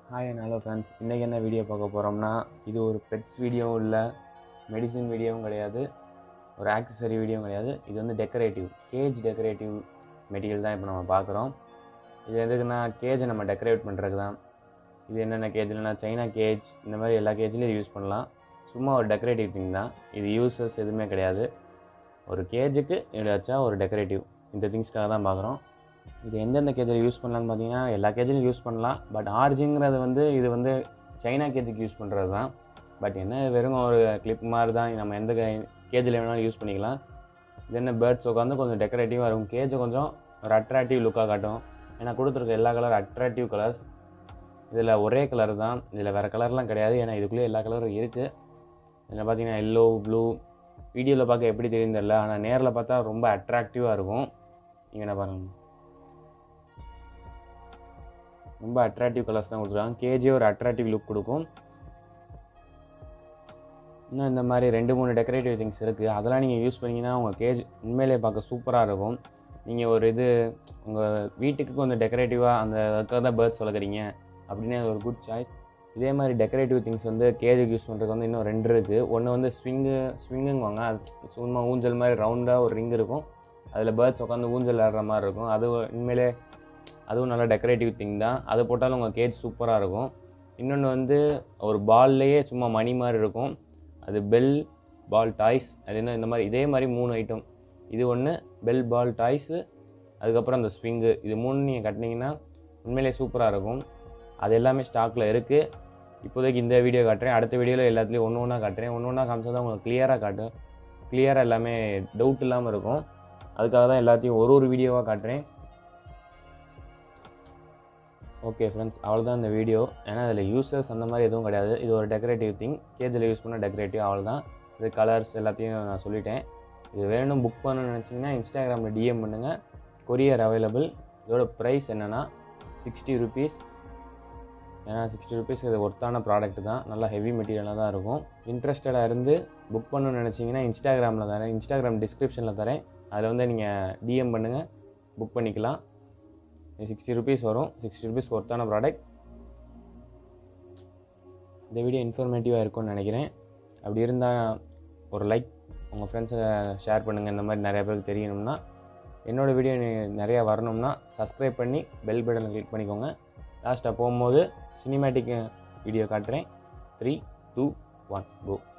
hi and hello friends இன்றைக்கி என்ன video பார்க்க போகிறோம்னா இது ஒரு பெட்ஸ் வீடியோவும் இல்லை மெடிசின் வீடியோவும் கிடையாது ஒரு ஆக்சசரி வீடியோவும் கிடையாது இது வந்து டெக்கரேட்டிவ் கேஜ் டெக்கரேட்டிவ் மெட்டீரியல் தான் இப்போ நம்ம பார்க்குறோம் இது எதுக்குன்னா கேஜை நம்ம டெக்கரேட் பண்ணுறதுக்கு தான் இது என்னென்ன கேஜ்லனா சைனா கேஜ் இந்த மாதிரி எல்லா கேஜ்லேயும் யூஸ் பண்ணலாம் சும்மா ஒரு டெக்கரேட்டிவ் திங் தான் இது யூசஸ் எதுவுமே கிடையாது ஒரு கேஜுக்கு இப்படி வச்சா ஒரு டெக்கரேட்டிவ் இந்த திங்ஸ்க்காக தான் பார்க்குறோம் இது எந்தெந்த கேஜில் யூஸ் பண்ணலான்னு பார்த்தீங்கன்னா எல்லா கேஜிலும் யூஸ் பண்ணலாம் பட் ஆர்ஜிங்கிறது வந்து இது வந்து சைனா கேஜுக்கு யூஸ் பண்ணுறது தான் பட் என்ன வெறும் ஒரு கிளிப் மாதிரி தான் நம்ம எந்த கேஜில் வேணாலும் யூஸ் பண்ணிக்கலாம் இது என்ன பேர்ட்ஸ் உட்காந்து கொஞ்சம் டெக்கரேட்டிவாக இருக்கும் கேஜ் கொஞ்சம் ஒரு அட்ராக்டிவ் லுக்காக காட்டும் ஏன்னா கொடுத்துருக்க எல்லா கலர் அட்ராக்டிவ் கலர்ஸ் இதில் ஒரே கலர் தான் இதில் வேறு கலர்லாம் கிடையாது ஏன்னா இதுக்குள்ளே எல்லா கலரும் இருக்குது இதில் பார்த்தீங்கன்னா எல்லோ ப்ளூ வீடியோவில் பார்க்க எப்படி தெரியும் தெரியல ஆனால் நேரில் பார்த்தா ரொம்ப அட்ராக்டிவாக இருக்கும் இங்கே என்ன பாருங்க ரொம்ப அட்ராக்டிவ் கலர்ஸ் தான் கொடுத்துருக்காங்க கேஜே ஒரு அட்ராக்டிவ் லுக் கொடுக்கும் இன்னும் இந்த மாதிரி ரெண்டு மூணு டெக்கரேட்டிவ் திங்ஸ் இருக்குது அதெல்லாம் நீங்கள் யூஸ் பண்ணிங்கன்னா உங்கள் கேஜ் உண்மையிலே பார்க்க சூப்பராக இருக்கும் நீங்கள் ஒரு இது உங்கள் வீட்டுக்கு கொஞ்சம் டெக்கரேட்டிவாக அந்த அதுக்காக தான் பேர்ட்ஸ் வளர்க்குறீங்க அப்படின்னு அது ஒரு குட் சாய்ஸ் இதே மாதிரி டெக்கரேட்டிவ் திங்ஸ் வந்து கேஜுக்கு யூஸ் பண்ணுறதுக்கு வந்து இன்னும் ரெண்டு இருக்குது ஒன்று வந்து ஸ்விங்கு ஸ்விங்குங்குவாங்க அது சும்மா ஊஞ்சல் மாதிரி ரவுண்டாக ஒரு ரிங் இருக்கும் அதில் பேர்ட்ஸ் உட்காந்து ஊஞ்சல் ஆடுற மாதிரி இருக்கும் அது உண்மையிலே அதுவும் நல்ல டெக்கரேட்டிவ் திங் தான் அது போட்டாலும் உங்கள் கேஜ் சூப்பராக இருக்கும் இன்னொன்று வந்து ஒரு பால்லையே சும்மா மணி மாதிரி இருக்கும் அது பெல் பால் டாய்ஸ் அது என்ன இந்த மாதிரி இதே மாதிரி மூணு ஐட்டம் இது ஒன்று பெல் பால் டாய்ஸு அதுக்கப்புறம் அந்த ஸ்விங்கு இது மூணு நீங்கள் கட்டினீங்கன்னா உண்மையிலே சூப்பராக இருக்கும் அது எல்லாமே ஸ்டாக்கில் இருக்குது இப்போதைக்கு இந்த வீடியோ காட்டுறேன் அடுத்த வீடியோவில் எல்லாத்துலேயும் ஒன்று ஒன்றா காட்டுறேன் ஒன்று ஒன்றா காமிச்சா தான் உங்களுக்கு கிளியராக காட்டும் கிளியராக எல்லாமே டவுட் இல்லாமல் இருக்கும் அதுக்காக தான் எல்லாத்தையும் ஒரு ஒரு வீடியோவாக காட்டுறேன் ஓகே ஃப்ரெண்ட்ஸ் அவ்வளோதான் இந்த வீடியோ ஏன்னா அதில் யூசர்ஸ் அந்த மாதிரி எதுவும் கிடையாது இது ஒரு டெக்கரேட்டிவ் திங் கேஜில் யூஸ் பண்ண டெக்கரேட்டிவ் அவ்வளோதான் இது கலர்ஸ் எல்லாத்தையும் நான் சொல்லிட்டேன் இது வேணும் புக் பண்ணணும்னு நினச்சிங்கன்னா இன்ஸ்டாகிராமில் டிஎம் பண்ணுங்கள் கொரியர் அவைலபிள் இதோட ப்ரைஸ் என்னென்னா சிக்ஸ்டி ருபீஸ் ஏன்னா சிக்ஸ்டி ருபீஸ் இது ஒர்த்தான ப்ராடக்ட் தான் நல்லா ஹெவி மெட்டீரியலாக தான் இருக்கும் இன்ட்ரெஸ்டடாக இருந்து புக் பண்ணணும்னு நினச்சிங்கன்னா இன்ஸ்டாகிராமில் தரேன் இன்ஸ்டாகிராம் டிஸ்கிரிப்ஷனில் தரேன் அதில் வந்து நீங்கள் டிஎம் பண்ணுங்கள் புக் பண்ணிக்கலாம் சிக்ஸ்டி ருபீஸ் வரும் சிக்ஸ்டி ருபீஸ் ஒர்த்தான ப்ராடக்ட் இந்த வீடியோ இன்ஃபர்மேட்டிவாக இருக்கும்னு நினைக்கிறேன் அப்படி இருந்தால் ஒரு லைக் உங்கள் ஃப்ரெண்ட்ஸை ஷேர் பண்ணுங்கள் இந்த மாதிரி நிறைய பேருக்கு தெரியணும்னா என்னோடய வீடியோ நிறையா வரணும்னா சப்ஸ்கிரைப் பண்ணி பெல் பட்டனை கிளிக் பண்ணிக்கோங்க லாஸ்ட்டாக போகும்போது சினிமேட்டிக் வீடியோ காட்டுறேன் த்ரீ டூ ஒன் கோ